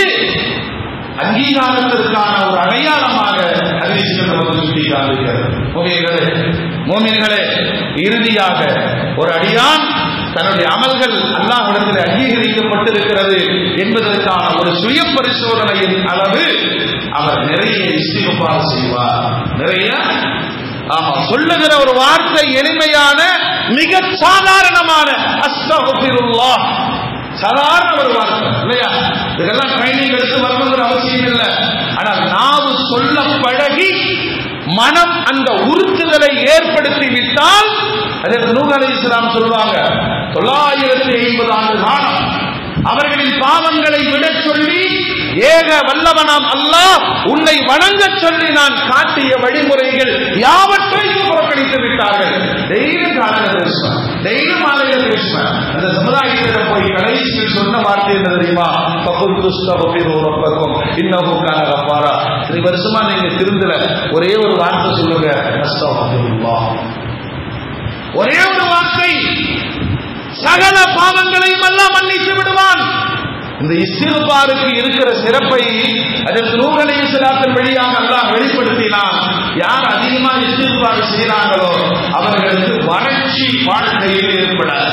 அங்கீகாரத்திற்கான ஒரு அடையாளமாக ஹதீஸ்கள் நமக்கு சுட்டி காண்பிக்கிறது மோமியர்களே மோமியர்களே இறுதியாக ஒரு அடியான் தன்னுடைய அமல்கள் அல்லாஹ்விடத்தில் அங்கீகரிக்கப்பட்டிருக்கிறது என்பதற்கான ஒரு சுய பரிசோதனையின் அளவு அவர் நிறைய இஸ்திகபார் செய்வார் நிறைய ஆமா சொல்லுகிற ஒரு வார்த்தை எளிமையான மிக சாதாரணமான அஸ்தகுபிருல்லாஹ் சாதாரண ஒரு வார்த்தை இல்லையா இதெல்லாம் ட்ரைனிங் எடுத்து வரணுங்கிற அவசியம் இல்லை ஆனால் நாவு சொல்ல பழகி மனம் அந்த உறுத்துதலை ஏற்படுத்தி விட்டால் அதற்கு நூறு அலி இஸ்லாம் சொல்லுவாங்க தொள்ளாயிரத்தி ஐம்பது ஆண்டு காலம் அவர்களின் பாவங்களை விடச் சொல்லி ஏக வல்லவனாம் அல்லாஹ் உன்னை வணங்கச் சொல்லி நான் காட்டிய வழிமுறைகள் யாவற்றையும் புறக்கணித்து விட்டார்கள் டெய்லி காலையில பேசுவேன் டெய்லி மாலையில பேசுவேன் அந்த சமுதாயத்தில் போய் கடைசியில் சொன்ன வார்த்தை என்ன தெரியுமா பகுல் துஸ்தபிரு ரப்பக்கும் இன்னமும் கான கப்பாரா இத்தனை வருஷமா நீங்க திருந்தல ஒரே ஒரு வார்த்தை சொல்லுங்க அஸ்தபிருல்லாஹ் ஒரே ஒரு வார்த்தை சகல பாவங்களையும் எல்லாம் மன்னித்து விடுவான் இந்த இஸ்திருபாருக்கு இருக்கிற சிறப்பை அதற்கு நூகலை சிலாத்தின் வழியாக அல்லாஹ் வெளிப்படுத்தினான் யார் அதிகமா இஸ்திருபாறு செய்கிறாங்களோ அவர்களுக்கு வறட்சி வாழ்க்கையில் ஏற்படாது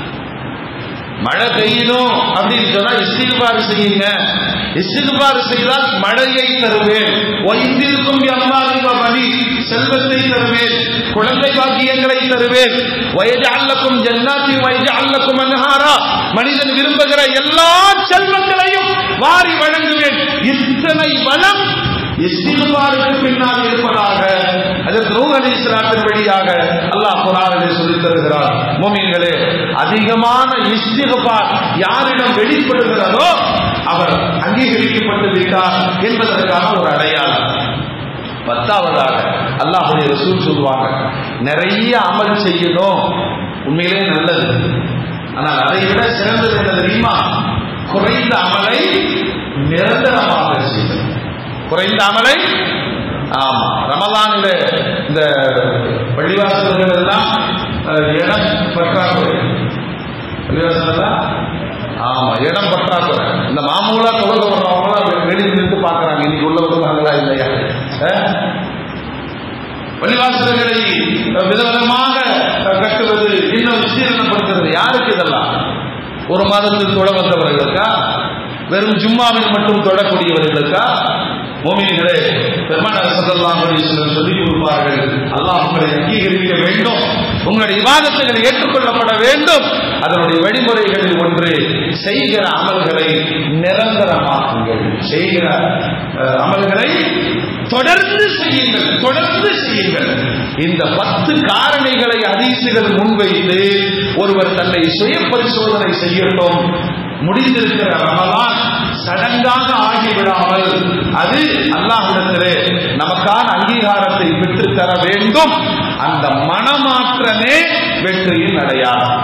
மழை பெய்யணும் அப்படின்னு சொன்னா இஸ்திகுபார் செய்யுங்க இஸ்திகுபார் செய்தால் மழையை தருவேன் ஒய்ந்திருக்கும் அம்மாவின் மணி செல்வத்தை தருவேன் குழந்தை பாக்கியங்களை தருவேன் வயது அல்லக்கும் ஜன்னாத்தி வயது அல்லக்கும் அன்ஹாரா மனிதன் விரும்புகிற எல்லா செல்வங்களையும் வாரி வழங்குவேன் இத்தனை வளம் இஸ்திகுபாருக்கு பின்னால் இருப்பதாக அதற்கு நூறு அலி இஸ்லாத்தின் வழியாக அல்லாஹ் குரானிலே சொல்லித் தருகிறார் மோமின்களே அதிகமான இஸ்திகுபார் யாரிடம் வெளிப்படுகிறதோ அவர் அங்கீகரிக்கப்பட்டு விட்டார் என்பதற்கான ஒரு அடையாளம் பத்தாவதாக அல்லாஹுடைய ரசூல் சொல்லுவாங்க நிறைய அமல் செய்யணும் உண்மையிலே நல்லது ஆனால் அதை விட சிறந்தது என்ன தெரியுமா குறைந்த அமலை நிரந்தரமாக செய்வது குறைந்த அமலை ஆமா ரமலான்ல இந்த பள்ளிவாசல்கள் எல்லாம் அஹ், இடம் பற்றாக்குறை பள்ளிவாசல் எல்லாம் ஆமா இடம் பற்றாக்குறை இந்த மாமூலா தொழுக வர்றவங்க வெளியில் நின்று பாக்குறாங்க இன்னைக்கு உள்ள வருவாங்களா இல்லையா அஹ்? பள்ளிவாசல்களை விதவிதமாக கட்டுவது இன்னும் விஸ்தீரணப்படுத்துறது யாருக்கு இதெல்லாம் ஒரு மாதத்தில் தொட வந்தவர்களுக்கா வெறும் ஜும்மாவில் மட்டும் தொடக்கூடியவர்களுக்கா மோமினிகளே பெருமானார் ஸல்லல்லாஹு அலைஹி வஸல்லம் சொல்லிக் கொடுப்பார்கள் அல்லாஹ் உங்களை அங்கீகரிக்க வேண்டும் உங்களுடைய விவாதத்துகள் ஏற்றுக்கொள்ளப்பட வேண்டும் அதனுடைய வழிமுறைகளில் ஒன்று செய்கிற அமல்களை நிரந்தரமாக்குங்கள் செய்கிற அஹ், அமல்களை தொடர்ந்து செய்யுங்கள் தொடர்ந்து செய்யுங்கள் இந்த பத்து காரணிகளை அதீசுகள் முன்வைத்து ஒருவர் தன்னை சுய பரிசோதனை செய்யட்டும் முடிந்திருக்கிற ரமலான் சடங்காக ஆகிவிடாமல் அது அல்லாஹ்விடத்திலே நமக்கான அங்கீகாரத்தை பெற்றுத் தர வேண்டும் அந்த மனமாற்றமே வெற்றியின் அடையாளம்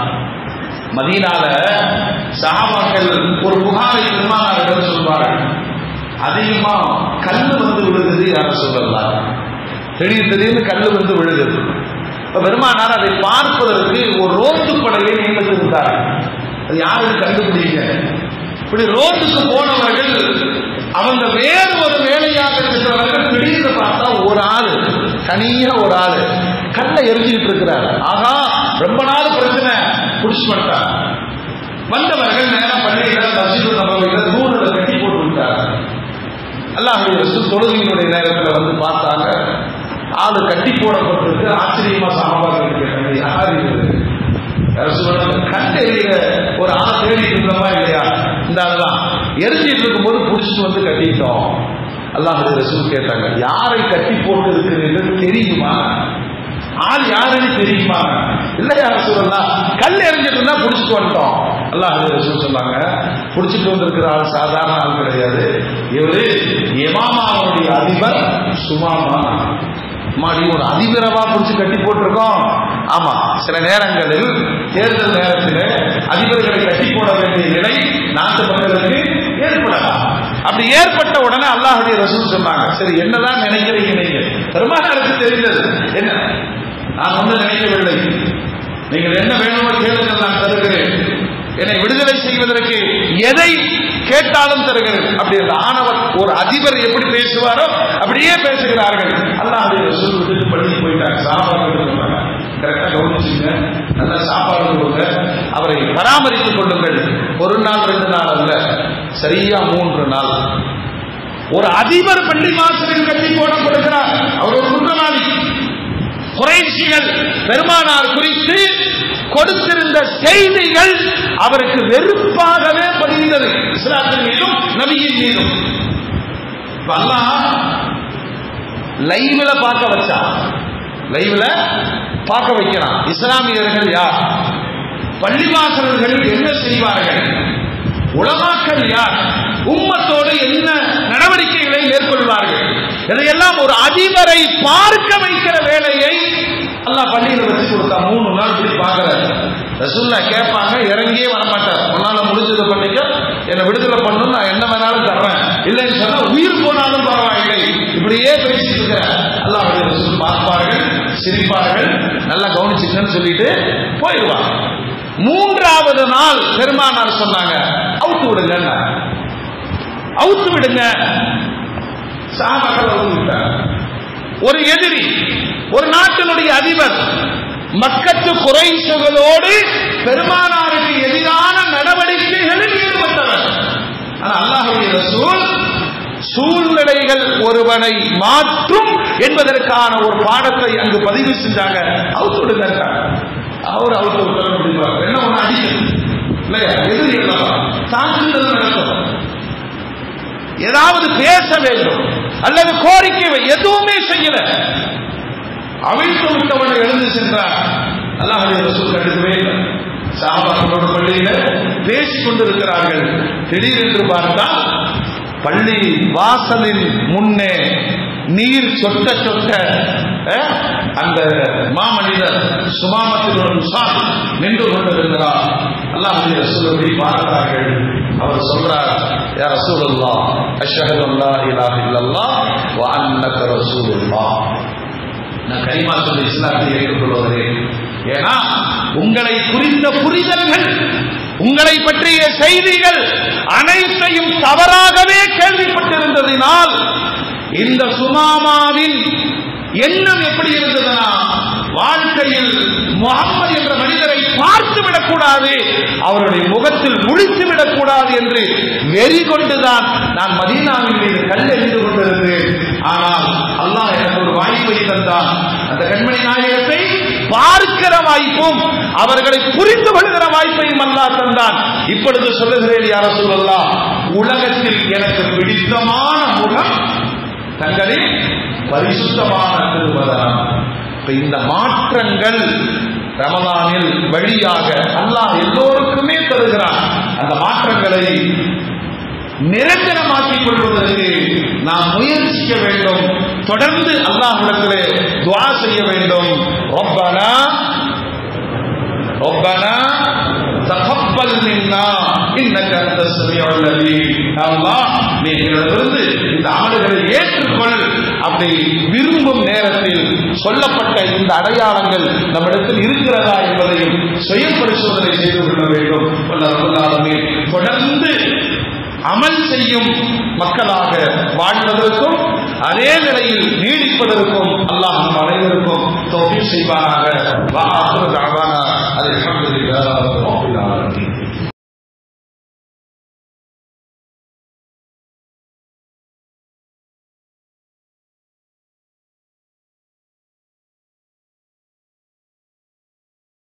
மதீனால சஹாபாக்கள் ஒரு புகாரை பெருமானாரிடம் சொல்வார்கள் அதிகமா கல்லு வந்து விழுகுது யார சொல்லலாம் திடீர் திடீர்னு கல்லு வந்து விழுகுது இப்ப பெருமானார் அதை பார்ப்பதற்கு ஒரு ரோந்து படையை நியமித்திருந்தார் அது யாருக்கு கண்டுபிடிங்க இப்படி ரோட்டுக்கு போனவர்கள் அவங்க வேறு ஒரு வேலையாக இருக்கிறவர்கள் திடீர்னு பார்த்தா ஒரு ஆளு தனியா ஒரு ஆளு கல்லை எரிஞ்சுக்கிட்டு இருக்கிறார் ஆகா ரொம்ப நாள் பிரச்சனை புடிச்சு பண்ணிட்டார் வந்தவர்கள் நேரம் பள்ளியில மஸ்ஜிது நபவியில தூணுல கட்டி போட்டு விட்டார் அல்லாஹுடைய ரசூல் தொழுகையினுடைய நேரத்துல வந்து பார்த்தாங்க ஆளு கட்டி போடப்பட்டிருக்கு ஆச்சரியமா சாம்பார் கேட்டாங்க யார் இது ரசூல் கண் எரியிற ஒரு ஆளை தேடிட்டு இருந்தோமா இல்லையா இந்த ஆளுதான் எரிஞ்சிட்டு இருக்கும்போது புடிச்சிட்டு வந்து கட்டிட்டோம் அல்லாஹுடைய ரசூல் கேட்டாங்க யாரை கட்டி போட்டு இருக்கிறீர்கள் தெரியுமா ஆள் யாருன்னு தெரியுமா இல்ல யார் சொல்லலாம் கல் எறிஞ்சிட்டு இருந்தா புடிச்சிட்டு வந்துட்டோம் அல்லாஹ் ரசூல் சொன்னாங்க புடிச்சிட்டு வந்திருக்கிற ஆள் சாதாரண ஆள் கிடையாது இவரு எமாமாவுடைய அதிபர் சுமாமா மாடி ஒரு அதிபரவா புடிச்சு கட்டி போட்டிருக்கோம் ஆமா சில நேரங்களில் தேர்தல் நேரத்தில் அதிபர்களை கட்டி போட வேண்டிய நிலை நாட்டு மக்களுக்கு ஏற்படலாம் அப்படி ஏற்பட்ட உடனே அல்லாஹுடைய ரசூல் சொன்னாங்க சரி என்னதான் நினைக்கிறீங்க நீங்க பெருமானாருக்கு தெரிந்தது என்ன நான் ஒன்றும் நினைக்கவில்லை நீங்கள் என்ன வேணுமோ கேளுங்கள் நான் தருகிறேன் என்னை விடுதலை செய்வதற்கு எதை கேட்டாலும் தருகிறேன் அப்படி அந்த ஆணவர் ஒரு அதிபர் எப்படி பேசுவாரோ அப்படியே பேசுகிறார்கள் அல்லாஹ் ரசூல் விட்டுட்டு பள்ளி போயிட்டாங்க சாப்பாடு சொன்னாங்க கரெக்டா கவனிச்சுங்க நல்லா சாப்பாடு கொடுங்க அவரை பராமரித்துக் கொள்ளுங்கள் ஒரு நாள் ரெண்டு நாள் அல்ல சரியா மூன்று நாள் ஒரு அதிபர் பள்ளி மாசத்தில் கட்டி போடப்படுகிறார் அவர் ஒரு குற்றவாளி குறைஷிகள் பெருமானார் குறித்து கொடுத்திருந்த செய்திகள் அவருக்கு வெறுப்பாகவே பதிந்தது இஸ்லாத்தின் மீதும் நபியின் மீதும் இப்ப அல்லாஹ் லைவ்ல பார்க்க வச்சா லைவ்ல பார்க்க வைக்கிறான் இஸ்லாமியர்கள் யார் பள்ளிவாசல்கள் என்ன செய்வார்கள் உலமாக்கள் யார் உம்மத்தோடு என்ன நடவடிக்கைகளை மேற்கொள்வார்கள் இதையெல்லாம் ஒரு அதிபரை பார்க்க வைக்கிற வேலையை அல்லாஹ் பள்ளியில வச்சு கொடுத்தா மூணு நாள் இப்படி பார்க்கறாரு ரசூல்லா கேட்பாங்க இறங்கியே வரமாட்டார் உன்னால முடிஞ்சதை பண்ணிக்க என்னை விடுதலை பண்ணும் நான் என்ன வேணாலும் தர்றேன் இல்லைன்னு சொன்னா உயிர் போனாலும் பரவாயில்லை இப்படியே பேசிட்டு இருக்கிறேன் அல்லாஹ் ரசூல் பார்ப்பார்கள் சிரிப்பார்கள் நல்லா கவனிச்சுக்கன்னு சொல்லிட்டு போயிடுவாங்க மூன்றாவது நாள் பெருமானார் சொன்னாங்க அவுத்து விடுங்க அவுத்து விடுங்க சாமக்கள் அவுத்து விட்டாங்க ஒரு எதிரி ஒரு நாட்டினுடைய அதிபர் மக்கத்து குறைசுகளோடு பெருமானாருக்கு எதிரான நடவடிக்கைகளில் ஈடுபட்டவர் ஆனா அல்லாஹுடைய ரசூல் சூழ்நிலைகள் ஒருவனை மாற்றும் என்பதற்கான ஒரு பாடத்தை அங்கு பதிவு செஞ்சாங்க அவுத்து விடுங்க அவர் அவுத்து விட முடியுமா என்ன ஒண்ணு அடிக்கணும் இல்லையா எதிரி தாக்குதல் நடக்கும் ஏதாவது பேச வேண்டும் அல்லது கோரிக்கை வை- எதுவுமே செய்யல அவிழ்த்து விட்டவன் எழுந்து சென்றார் அல்லாஹுடைய ரசூல் கண்டுக்கவே இல்லை சாபாக்களோட பள்ளியில பேசிக் கொண்டிருக்கிறார்கள் திடீரென்று பார்த்தால் பள்ளி வாசலின் முன்னே நீர் சொட்ட சொட்ட அஹ், அந்த மாமனிதர் சுமாமத்தின் சார் நின்று கொண்டிருக்கிறார் அல்லாஹுடைய ரசூலை பார்த்தார்கள் அவர் சொல்றார் யா ரசூலுல்லாஹ் அஷ்ஹது அல்லா இலாஹ இல்லல்லாஹ் வ அன்னக ரசூலுல்லாஹ் நான் கரிமா சொல்லி இஸ்லாத்தை ஏற்றுக்கொள்வதே ஏன்னா உங்களை குறித்த புரிதல்கள் உங்களை பற்றிய செய்திகள் அனைத்தையும் தவறாகவே கேள்விப்பட்டிருந்ததினால் இந்த சுமாமாவின் எண்ணம் எப்படி இருந்ததுன்னா வாழ்க்கையில் முகம்மது என்ற மனிதரை பார்த்து விடக்கூடாது அவருடைய முகத்தில் முழித்து விடக்கூடாது என்று வெறி கொண்டுதான் நான் மதீனாவின் மீது கல் எறிந்து கொண்டிருந்தேன் ஆனால் அல்லாஹ் எனக்கு ஒரு வாய்ப்பை தந்தான் அந்த கண்மணி நாயகத்தை பார்க்கிற வாய்ப்பும் அவர்களை புரிந்து கொள்கிற வாய்ப்பையும் அல்லாஹ் தந்தான் இப்பொழுது சொல்லுகிறேன் யார சொல்லலாம் உலகத்தில் எனக்கு பிடித்தமான முகம் தங்களின் பரிசுத்தமான திருமதம் இப்ப இந்த மாற்றங்கள் ரமலானில் வழியாக அல்லாஹ் எல்லோருக்குமே தருகிறான் அந்த மாற்றங்களை நிரந்தரமாக்கிக் கொள்வதற்கு நாம் முயற்சிக்க வேண்டும் தொடர்ந்து அல்லாஹ்விடத்திலே துவா செய்ய வேண்டும் ரப்பனா ربنا تقبل منا انك انت السميع العليم அல்லாஹ் நீ எங்களிடமிருந்து இந்த அமல்களை ஏற்றுக்கொள் அப்படி விரும்பும் நேரத்தில் சொல்லப்பட்ட இந்த அடையாளங்கள் நம்மிடத்தில் இருக்கிறதா என்பதையும் சுய பரிசோதனை செய்து கொள்ள வேண்டும் வல்லல்லாஹ்வே தொடர்ந்து அமல் செய்யும் மக்களாக வாழ்வதற்கும் அதே நிலையில் நீடிப்பதற்கும் அல்லாஹ் நம் அனைவருக்கும் தோல்வி செய்வானாக வா ஆஹிரு தஅவானா அல்ஹம்துலில்லாஹி ரப்பில் ஆலமீன்